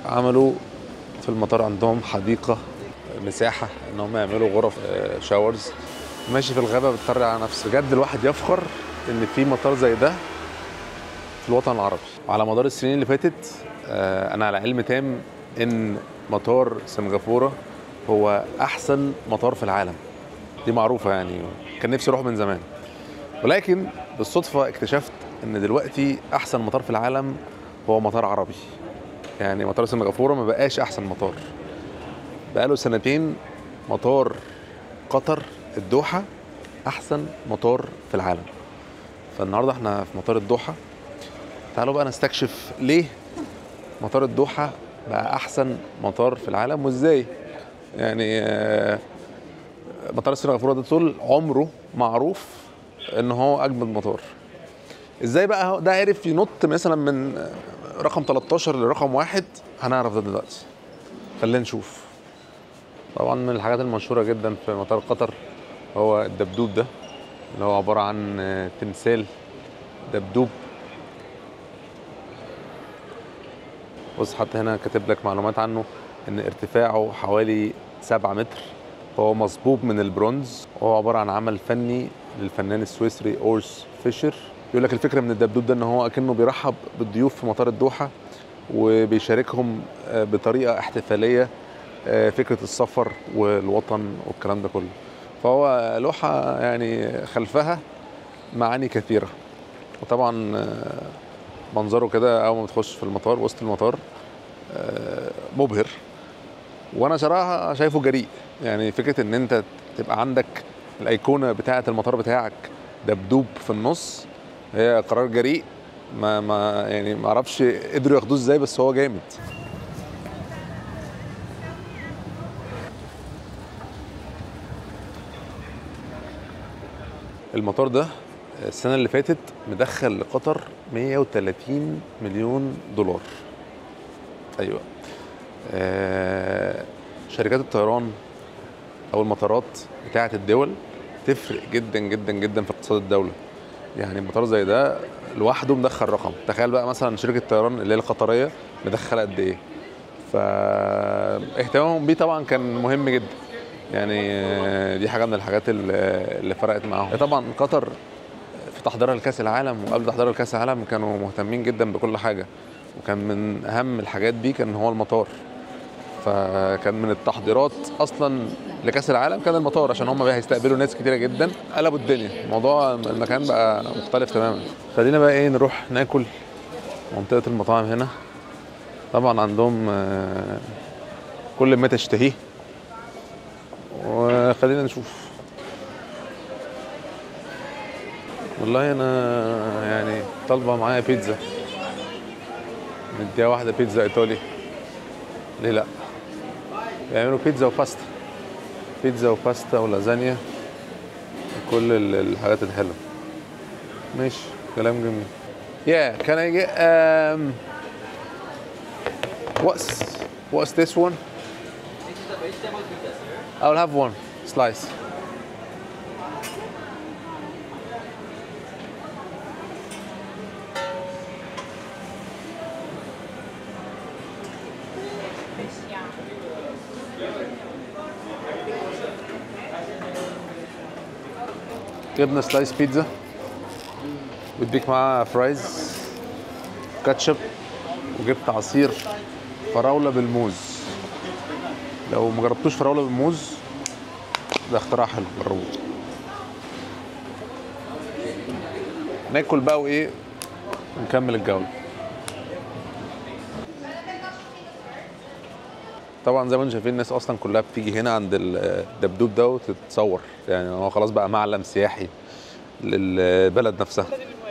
عملوا في المطار عندهم حديقه مساحه ان هم يعملوا غرف آه، شاورز ماشي في الغابه بتطري على نفسه بجد الواحد يفخر ان في مطار زي ده في الوطن العربي وعلى مدار السنين اللي فاتت آه، انا على علم تام ان مطار سنغافوره هو احسن مطار في العالم دي معروفه يعني كان نفسي اروح من زمان ولكن بالصدفه اكتشفت ان دلوقتي احسن مطار في العالم هو مطار عربي يعني مطار سنغافوره ما بقاش احسن مطار بقاله سنتين مطار قطر الدوحه احسن مطار في العالم فالنهارده احنا في مطار الدوحه تعالوا بقى نستكشف ليه مطار الدوحه بقى احسن مطار في العالم وازاي يعني آه، مطار سنغافوره ده طول عمره معروف ان هو اجمد مطار ازاي بقى هو- ده عرف ينط مثلا من رقم 13 لرقم واحد هنعرف ده دلوقتي خلينا نشوف طبعا من الحاجات المشهوره جدا في مطار قطر هو الدبدوب ده اللي هو عباره عن آه، تمثال دبدوب بص حتى هنا كاتب لك معلومات عنه ان ارتفاعه حوالي 7 متر هو مصبوب من البرونز وهو عباره عن عمل فني للفنان السويسري اورس فيشر يقول لك الفكره من الدبدوب ده ان هو اكنه بيرحب بالضيوف في مطار الدوحه وبيشاركهم آه، بطريقه احتفاليه آه، فكره السفر والوطن والكلام ده كله فهو لوحه يعني خلفها معاني كثيره وطبعا آه، منظره كده اول ما بتخش في المطار وسط المطار آه، مبهر وانا صراحه شايفه جريء يعني فكره ان انت تبقى عندك الايقونه بتاعه المطار بتاعك دبدوب في النص هي قرار جريء ما ما يعني ما اعرفش قدروا ياخدوه ازاي بس هو جامد المطار ده السنه اللي فاتت مدخل لقطر 130 مليون دولار ايوه آه شركات الطيران او المطارات بتاعه الدول تفرق جدا جدا جدا في اقتصاد الدوله يعني مطار زي ده لوحده مدخل رقم تخيل بقى مثلا شركه الطيران اللي هي القطريه مدخله قد ايه فاهتمامهم بيه طبعا كان مهم جدا يعني آه، دي حاجه من الحاجات اللي اللي فرقت معاهم طبعا قطر في تحضيرها لكاس العالم وقبل تحضيرها لكاس العالم كانوا مهتمين جدا بكل حاجه وكان من اهم الحاجات دي كان هو المطار فكان من التحضيرات اصلا لكاس العالم كان المطار عشان هم بقى هيستقبلوا ناس كتيره جدا قلبوا الدنيا الموضوع المكان بقى مختلف تماما خلينا بقى ايه نروح ناكل منطقه المطاعم هنا طبعا عندهم آه، كل ما تشتهيه وخلينا نشوف والله انا يعني طالبه معايا بيتزا نديها واحده بيتزا ايطالي ليه لا بيعملوا بيتزا وباستا بيتزا وباستا ولازانيا كل ال- الحاجات الحلوه ماشي كلام جميل Yeah, can I get um what's what's this one? I'll have one slice. جبنا سلايس بيتزا واديك معاها فرايز كاتشب وجبت عصير فراولة بالموز لو ما جربتوش فراولة بالموز ده اختراع حلو جربوه ناكل بقى وايه ونكمل الجولة طبعا زي ما انتم شايفين الناس اصلا كلها بتيجي هنا عند الدبدوب ده وتتصور يعني هو خلاص بقى معلم سياحي للبلد نفسها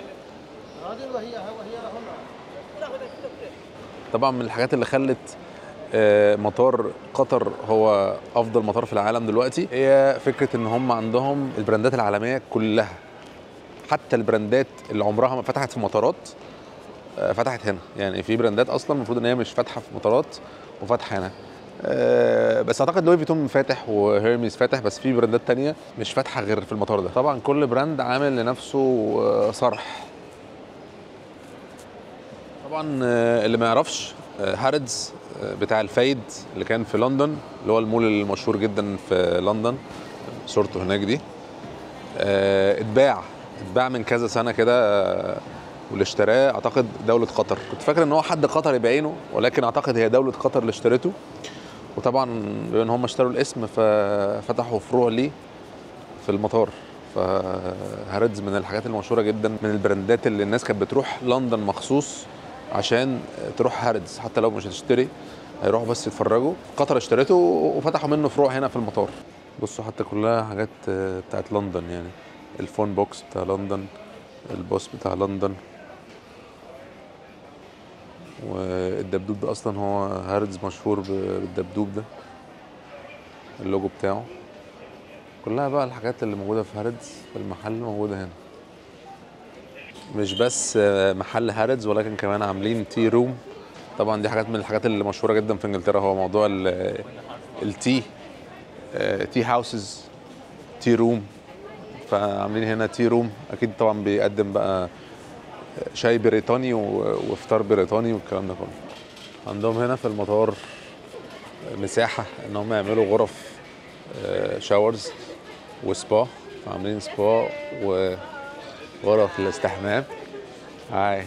طبعا من الحاجات اللي خلت آه، مطار قطر هو افضل مطار في العالم دلوقتي هي فكره ان هم عندهم البراندات العالميه كلها حتى البراندات اللي عمرها ما فتحت في مطارات آه، فتحت هنا يعني في براندات اصلا المفروض ان هي مش فاتحه في مطارات وفاتحه هنا آه، بس اعتقد لوي فيتون فاتح وهيرميز فاتح بس في براندات تانية مش فاتحه غير في المطار ده طبعا كل براند عامل لنفسه آه، صرح طبعا آه، اللي ما يعرفش آه، هاريدز آه، بتاع الفايد اللي كان في لندن اللي هو المول المشهور جدا في لندن صورته هناك دي آه، اتباع اتباع من كذا سنه كده آه، واللي اشتراه اعتقد دوله قطر كنت فاكر ان هو حد قطري بعينه ولكن اعتقد هي دوله قطر اللي اشترته وطبعا بما ان هم اشتروا الاسم ففتحوا فروع ليه في المطار فهاريدز من الحاجات المشهوره جدا من البراندات اللي الناس كانت بتروح لندن مخصوص عشان تروح هاريدز حتى لو مش هتشتري هيروحوا بس يتفرجوا قطر اشترته وفتحوا منه فروع هنا في المطار بصوا حتى كلها حاجات آه، بتاعت لندن يعني الفون بوكس بتاع لندن البوس بتاع لندن والدبدوب ده اصلا هو هاردز مشهور ب- بالدبدوب ده اللوجو بتاعه كلها بقى الحاجات اللي موجوده في هاردز في المحل موجوده هنا مش بس آه، محل هاردز ولكن كمان عاملين تي روم طبعا دي حاجات من الحاجات اللي مشهوره جدا في انجلترا هو موضوع ال- التي آه، تي هاوسز تي روم فعاملين هنا تي روم اكيد طبعا بيقدم بقى شاي بريطاني و- وفطار بريطاني والكلام ده كله عندهم هنا في المطار مساحه ان هم يعملوا غرف آه، شاورز وسبا عاملين سبا وغرف الاستحمام هاي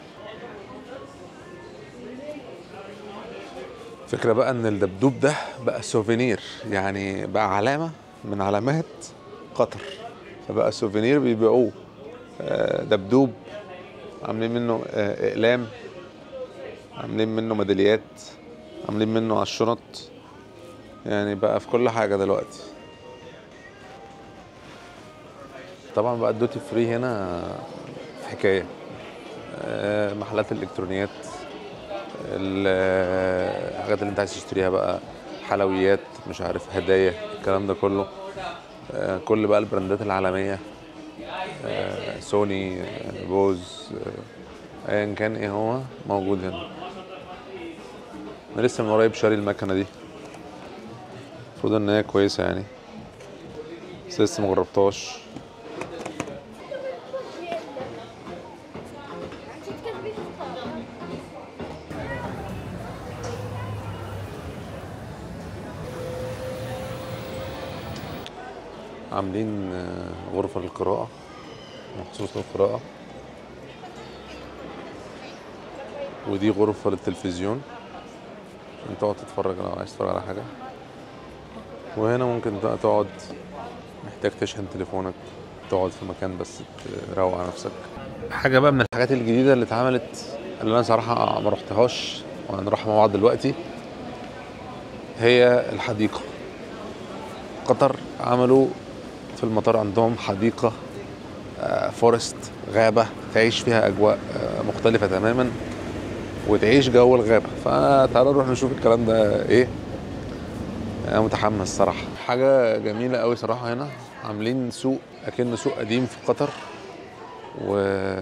فكرة بقى ان الدبدوب ده بقى سوفينير يعني بقى علامة من علامات قطر فبقى سوفينير بيبيعوه آه، دبدوب عاملين منه آه، اقلام عاملين منه ميداليات عاملين منه على الشنط يعني بقى في كل حاجة دلوقتي طبعا بقى الدوتي فري هنا حكاية آه، محلات الإلكترونيات ال- الحاجات اللي انت عايز تشتريها بقى حلويات مش عارف هدايا الكلام ده كله آه، كل بقى البراندات العالمية آه، سوني آه، بوز آه، ايا كان ايه هو موجود هنا انا لسه من قريب شاري المكنة دي المفروض ان هي كويسة يعني بس لسه مجربتهاش عاملين آه، غرفة للقراءة مخصوص للقراءة ودي غرفة للتلفزيون عشان تقعد تتفرج لو عايز تتفرج على حاجة وهنا ممكن بقى تقعد محتاج تشحن تليفونك تقعد في مكان بس تروق على نفسك حاجة بقى من الحاجات الجديدة اللي اتعملت اللي أنا صراحة ما رحتهاش وهنروح مع بعض دلوقتي هي الحديقة قطر عملوا في المطار عندهم حديقة آه، فورست غابة تعيش فيها أجواء آه، مختلفة تماما وتعيش جو الغابة فتعالوا نروح نشوف الكلام ده إيه أنا متحمس صراحة حاجة جميلة أوي صراحة هنا عاملين سوق أكنه سوق قديم في قطر و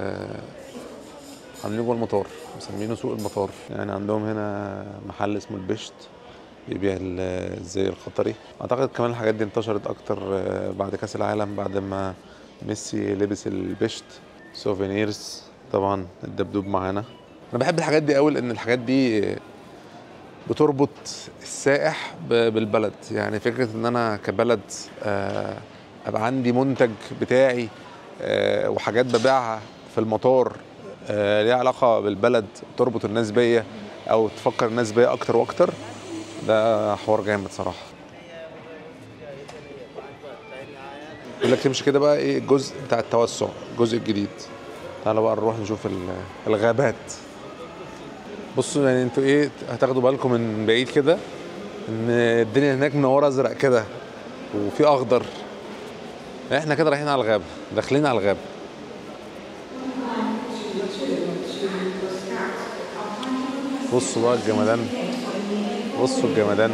عاملين جوه المطار مسمينه سوق المطار يعني عندهم هنا محل اسمه البشت بيبيع ال- الزي القطري اعتقد كمان الحاجات دي انتشرت اكتر آه، بعد كاس العالم بعد ما ميسي لبس البشت سوفينيرز طبعا الدبدوب معانا انا بحب الحاجات دي قوي لان الحاجات دي بتربط السائح ب- بالبلد يعني فكره ان انا كبلد آه، ابقى عندي منتج بتاعي آه، وحاجات ببيعها في المطار آه، ليها علاقه بالبلد تربط الناس بيا او تفكر الناس بيا اكتر واكتر ده حوار جامد صراحه يقول لك تمشي كده بقى ايه الجزء بتاع التوسع الجزء الجديد تعالوا بقى نروح نشوف ال- الغابات بصوا يعني انتوا ايه هتاخدوا بالكم من بعيد كده ان الدنيا هناك منوره ازرق كده وفي اخضر احنا كده رايحين على الغابه داخلين على الغابه بصوا بقى الجمدان بصوا الجمدان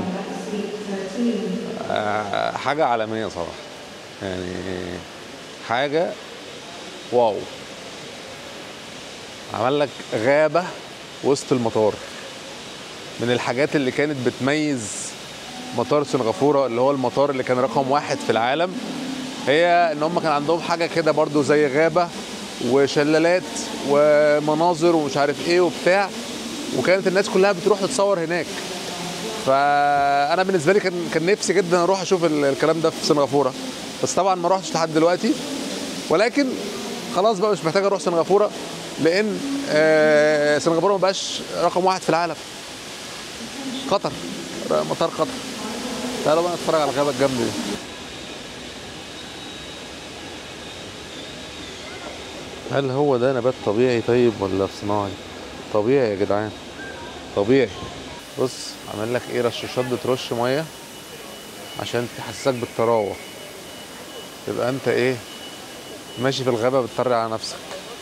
آه، حاجة عالمية صراحة يعني حاجة واو عمل لك غابة وسط المطار من الحاجات اللي كانت بتميز مطار سنغافورة اللي هو المطار اللي كان رقم واحد في العالم هي ان هم كان عندهم حاجة كده برضو زي غابة وشلالات ومناظر ومش عارف ايه وبتاع وكانت الناس كلها بتروح تتصور هناك فانا بالنسبه لي كان كان نفسي جدا اروح اشوف ال- الكلام ده في سنغافوره بس طبعا ما روحتش لحد دلوقتي ولكن خلاص بقى مش محتاج اروح سنغافوره لان آه، سنغافوره ما بقاش رقم واحد في العالم قطر مطار قطر تعالوا بقى نتفرج على الغابه الجامده دي هل هو ده نبات طبيعي طيب ولا صناعي؟ طبيعي يا جدعان طبيعي بص عامل لك ايه رشاشات بترش ميه عشان تحسسك بالطراوه تبقى انت ايه ماشي في الغابه بتطري على نفسك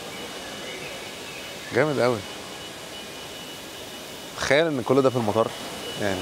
جامد قوي تخيل ان كل ده في المطار يعني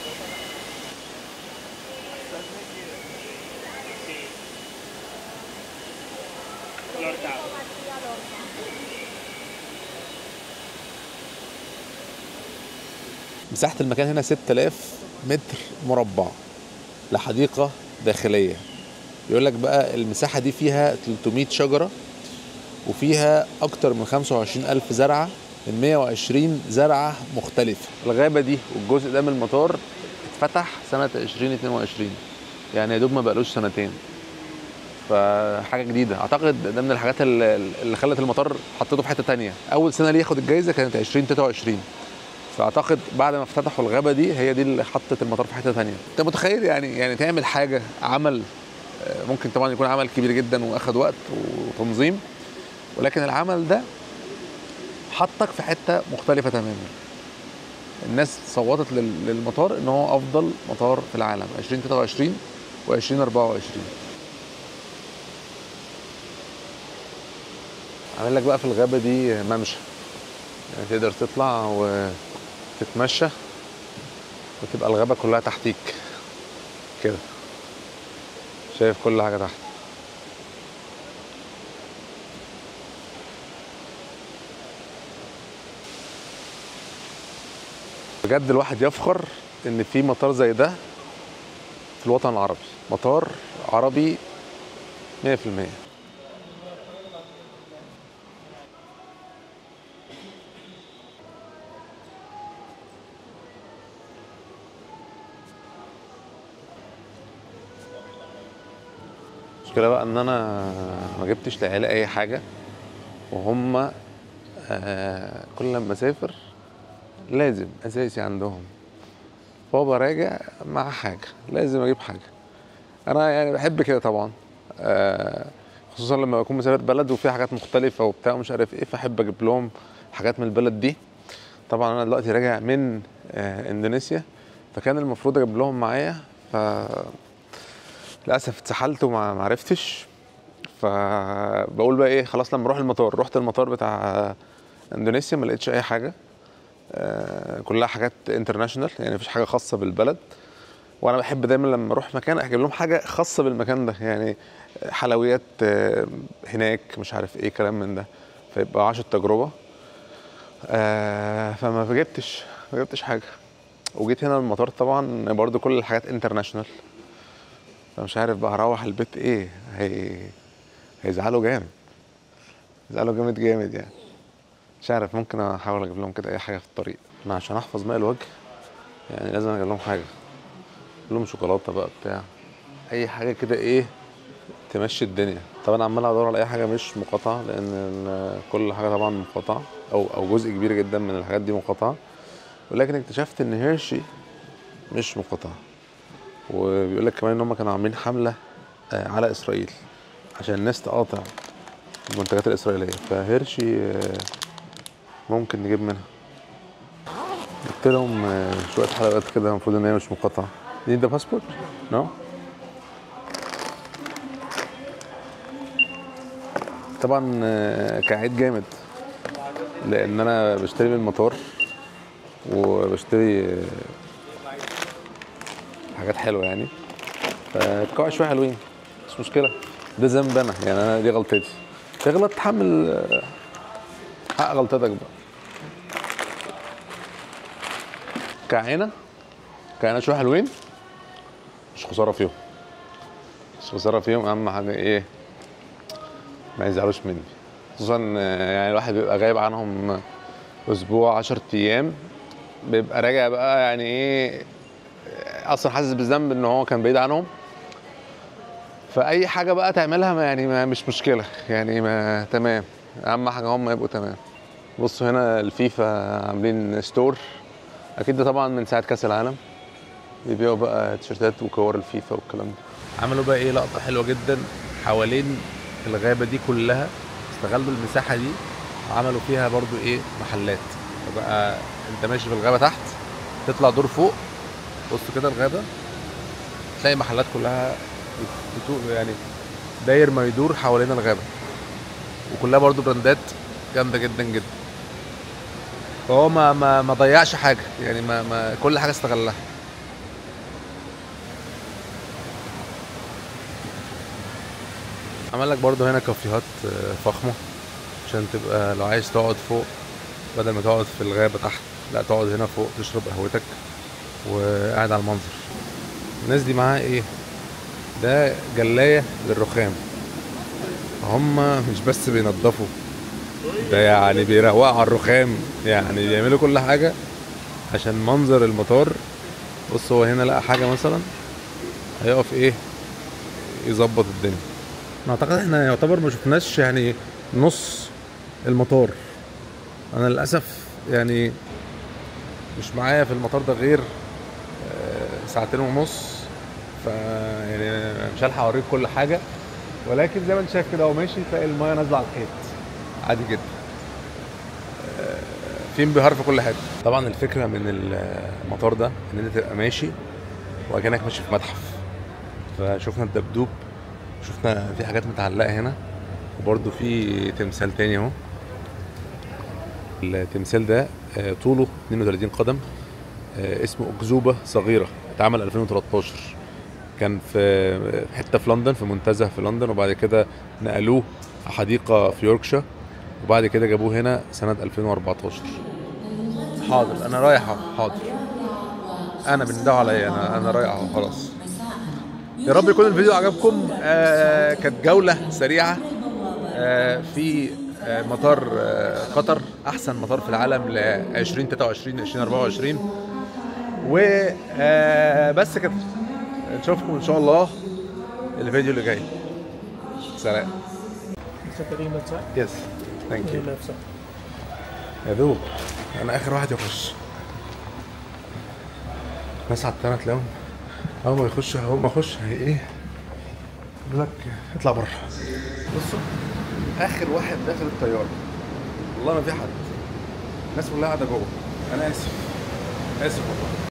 مساحة المكان هنا 6000 متر مربع لحديقة داخلية يقول لك بقى المساحة دي فيها 300 شجرة وفيها أكتر من 25 ألف زرعة من 120 زرعة مختلفة الغابة دي والجزء ده من المطار اتفتح سنة 2022 يعني يا دوب ما بقالوش سنتين فحاجة جديدة أعتقد ده من الحاجات اللي اللي خلت المطار حطيته في حتة تانية أول سنة ليه ياخد الجايزة كانت 2023 فاعتقد بعد ما افتتحوا الغابه دي هي دي اللي حطت المطار في حته ثانيه انت متخيل يعني يعني تعمل حاجه عمل آه، ممكن طبعا يكون عمل كبير جدا واخد وقت وتنظيم ولكن العمل ده حطك في حته مختلفه تماما الناس صوتت لل- للمطار ان هو افضل مطار في العالم 2023 و2024 عامل لك بقى في الغابه دي ممشى يعني تقدر تطلع وتتمشى وتبقى الغابة كلها تحتيك كده شايف كل حاجة تحت بجد الواحد يفخر ان في مطار زي ده في الوطن العربي مطار عربي 100% المشكله بقى ان انا ما جبتش لعيالي اي حاجه وهم آه كل لما اسافر لازم اساسي عندهم بابا راجع مع حاجه لازم اجيب حاجه انا يعني بحب كده طبعا آه خصوصا لما بكون مسافر بلد وفيها حاجات مختلفه وبتاع ومش عارف ايه فاحب اجيب لهم حاجات من البلد دي طبعا انا دلوقتي راجع من آه اندونيسيا فكان المفروض اجيب لهم معايا ف للاسف اتسحلت وما ما عرفتش فبقول بقى ايه خلاص لما اروح المطار رحت المطار بتاع اندونيسيا ما لقيتش اي حاجه آه، كلها حاجات انترناشونال يعني مفيش حاجه خاصه بالبلد وانا بحب دايما لما اروح مكان اجيب لهم حاجه خاصه بالمكان ده يعني حلويات آه، هناك مش عارف ايه كلام من ده فيبقى عاشوا التجربه آه، فما جبتش ما جبتش حاجه وجيت هنا المطار طبعا برضو كل الحاجات انترناشونال فمش عارف بقى هروح البيت ايه هي هيزعلوا جامد يزعلوا جامد جامد يعني مش عارف ممكن احاول اجيب لهم كده اي حاجه في الطريق انا عشان احفظ ماء الوجه يعني لازم اجيب لهم حاجه اجيب لهم شوكولاته بقى بتاع اي حاجه كده ايه تمشي الدنيا طبعا عمال ادور على اي حاجه مش مقاطعه لان ال- كل حاجه طبعا مقاطعه او او جزء كبير جدا من الحاجات دي مقاطعه ولكن اكتشفت ان هيرشي مش مقاطعه وبيقول لك كمان ان هم كانوا عاملين حمله آه، على اسرائيل عشان الناس تقاطع المنتجات الاسرائيليه فهيرشي آه، ممكن نجيب منها جبت لهم آه، شويه حلويات كده المفروض ان هي مش مقاطعه دي ده باسبورت نو طبعا آه، كعيد جامد لان انا بشتري من المطار وبشتري آه، حاجات حلوه يعني فبقوا شويه حلوين مش مشكله ده ذنب انا يعني انا دي غلطتي تغلط تحمل آه، حق غلطتك بقى كعينه كعينه شويه حلوين مش خساره فيهم مش خساره فيهم اهم حاجه ايه ما يزعلوش مني خصوصا آه، يعني الواحد بيبقى غايب عنهم اسبوع 10 ايام بيبقى راجع بقى يعني ايه اصلا حاسس بالذنب ان هو كان بعيد عنهم فاي حاجه بقى تعملها ما يعني ما مش مشكله يعني ما تمام اهم حاجه هم يبقوا تمام بصوا هنا الفيفا عاملين ستور اكيد ده طبعا من ساعه كاس العالم بيبيعوا بقى تيشيرتات وكور الفيفا والكلام ده عملوا بقى ايه لقطه حلوه جدا حوالين الغابه دي كلها استغلوا المساحه دي وعملوا فيها برضو ايه محلات فبقى انت ماشي في الغابه تحت تطلع دور فوق بص كده الغابه تلاقي محلات كلها بتو يعني داير ما يدور حوالين الغابه وكلها برضو براندات جامده جدا جدا فهو ما ما ما ضيعش حاجه يعني ما, ما كل حاجه استغلها عمل لك برضو هنا كافيهات آه، فخمه عشان تبقى لو عايز تقعد فوق بدل ما تقعد في الغابه تحت لا تقعد هنا فوق تشرب قهوتك وقاعد على المنظر الناس دي معاها ايه ده جلايه للرخام هم مش بس بينضفوا ده يعني بيروقوا على الرخام يعني بيعملوا كل حاجه عشان منظر المطار بص هو هنا لقى حاجه مثلا هيقف ايه يظبط الدنيا اعتقد احنا يعتبر ما شفناش يعني نص المطار انا للاسف يعني مش معايا في المطار ده غير آه، ساعتين ونص ف يعني مش هلحق اوريك كل حاجه ولكن زي ما انت شايف كده هو ماشي تلاقي المايه نازله على الحيط عادي جدا آه، في انبهار في كل حته طبعا الفكره من المطار ده ان انت تبقى ماشي وكانك ماشي في متحف فشفنا الدبدوب شفنا في حاجات متعلقه هنا وبرده في تمثال تاني اهو التمثال ده آه، طوله 32 قدم آه، اسمه أكذوبة صغيرة اتعمل 2013 كان في حتة في لندن في منتزه في لندن وبعد كده نقلوه في حديقة في يوركشير وبعد كده جابوه هنا سنة 2014 حاضر أنا رايح أهو، حاضر أنا بندعوا عليا أنا أنا رايح أهو خلاص يا رب يكون الفيديو عجبكم آه كانت جولة سريعة آه في آه مطار آه قطر أحسن مطار في العالم ل 2023 2024 وبس كده نشوفكم إن شاء الله الفيديو اللي جاي سلام Mr. Karim, that's right. يس ثانك On يو your left side. يا دوب انا اخر واحد يخش ناس على التانية تلاقيهم اول ما يخش اول ما يخش هي ايه يقول لك اطلع بره بصوا اخر واحد داخل الطياره والله ما في حد الناس كلها قاعده جوه انا اسف اسف والله